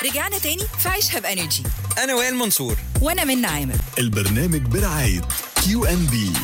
رجعنا تاني في عيشها بانرجي انا وائل منصور وانا من عامر البرنامج برعاية كيو ان بي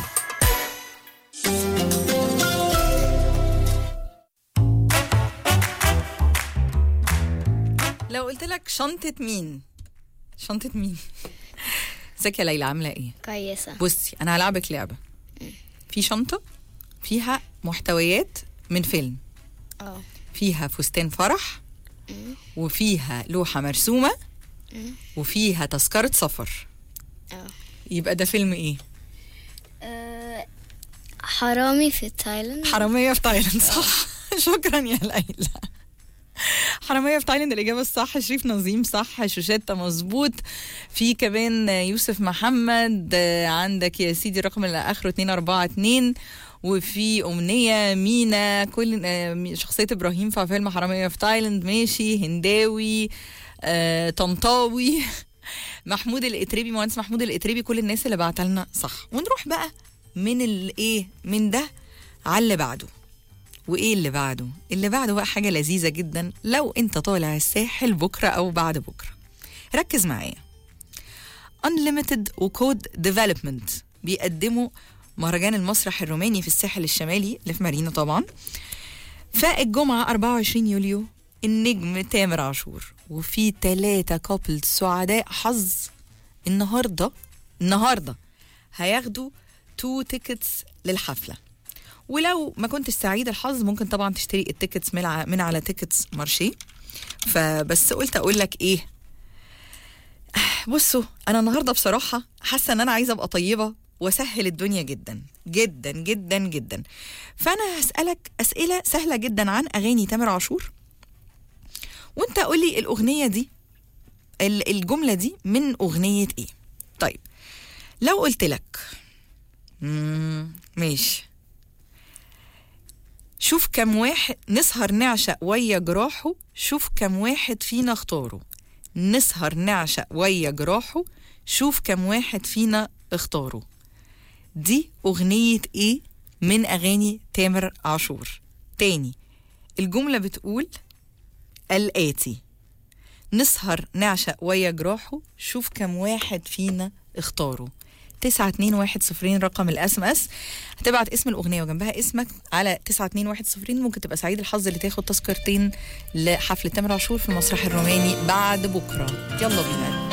لو قلت لك شنطة مين شنطة مين ازيك يا ليلى عاملة ايه كويسة بصي انا هلعبك لعبة في شنطة فيها محتويات من فيلم اه فيها فستان فرح وفيها لوحة مرسومة وفيها تذكرة سفر اه يبقى ده فيلم ايه آه، حرامي في تايلاند حرامية في تايلاند صح شكرا يا ليلى حرامية في تايلاند الإجابة الصح شريف نظيم صح شوشتة مظبوط في كمان يوسف محمد آه، عندك يا سيدي الرقم اللي آخره 242 وفي أمنية مينا كل آه، شخصية إبراهيم في فيلم حرامية في تايلاند ماشي هنداوي آه، طنطاوي محمود الاتريبي مهندس محمود الاتريبي كل الناس اللي بعتها لنا صح ونروح بقى من الايه من ده على اللي بعده وايه اللي بعده اللي بعده بقى حاجه لذيذه جدا لو انت طالع الساحل بكره او بعد بكره ركز معايا Unlimited وكود ديفلوبمنت بيقدموا مهرجان المسرح الروماني في الساحل الشمالي اللي في مارينا طبعا فالجمعة 24 يوليو النجم تامر عاشور وفي ثلاثة كابل سعداء حظ النهاردة النهاردة هياخدوا تو تيكتس للحفلة ولو ما كنتش سعيد الحظ ممكن طبعا تشتري التيكتس من على, من على تيكتس مارشي فبس قلت اقول لك ايه بصوا انا النهارده بصراحه حاسه ان انا عايزه ابقى طيبه واسهل الدنيا جدا جدا جدا جدا فانا هسالك اسئله سهله جدا عن اغاني تامر عاشور وانت قول لي الاغنيه دي ال- الجمله دي من اغنيه ايه طيب لو قلت لك مم، ماشي شوف كم واحد نسهر نعشق ويا جراحه شوف كم واحد فينا اختاره نسهر نعشق ويا جراحه شوف كم واحد فينا اختاره دي أغنية إيه من أغاني تامر عاشور تاني الجملة بتقول الآتي نسهر نعشق ويا جراحه شوف كم واحد فينا اختاره تسعة اتنين واحد صفرين رقم الاس ام اس هتبعت اسم الاغنيه وجنبها اسمك على تسعة اتنين واحد صفرين ممكن تبقى سعيد الحظ اللي تاخد تذكرتين لحفله تامر عاشور في المسرح الروماني بعد بكره يلا بينا